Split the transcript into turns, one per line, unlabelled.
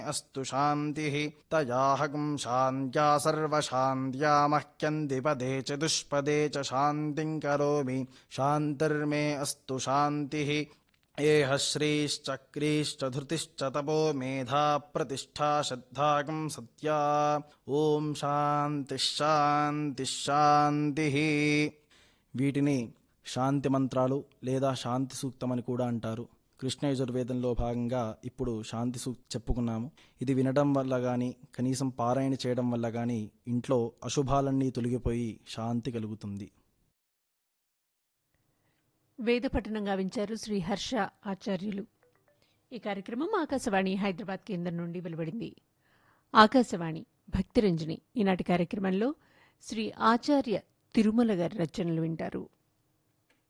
అస్తు శాంతి తయాహకం శాంత్యా సర్వశాంత్యా మహ్యందిపదే చతుష్పదే చ శాంతిం కరోమి శాంతిర్మే అస్తు శాంతి ఏహ శ్రీశ్చక్రీశ్చ ధృతిశ్చ తపో మేధా ప్రతిష్టా శ్రద్ధాగం సత్యా ఓం శాంతి శాంతి శాంతి వీటిని శాంతి మంత్రాలు లేదా శాంతి సూక్తం అని కూడా అంటారు కృష్ణ యజుర్వేదంలో భాగంగా ఇప్పుడు శాంతి సూక్తి చెప్పుకున్నాము ఇది వినడం వల్ల కానీ కనీసం పారాయణ చేయడం వల్ల కానీ ఇంట్లో అశుభాలన్నీ తొలగిపోయి శాంతి కలుగుతుంది
వేద పఠనం గావించారు శ్రీ హర్ష ఆచార్యులు ఈ కార్యక్రమం ఆకాశవాణి హైదరాబాద్ కేంద్రం నుండి వెలువడింది ఆకాశవాణి భక్తిరంజని ఈనాటి కార్యక్రమంలో శ్రీ ఆచార్య తిరుమల గారి రచనలు వింటారు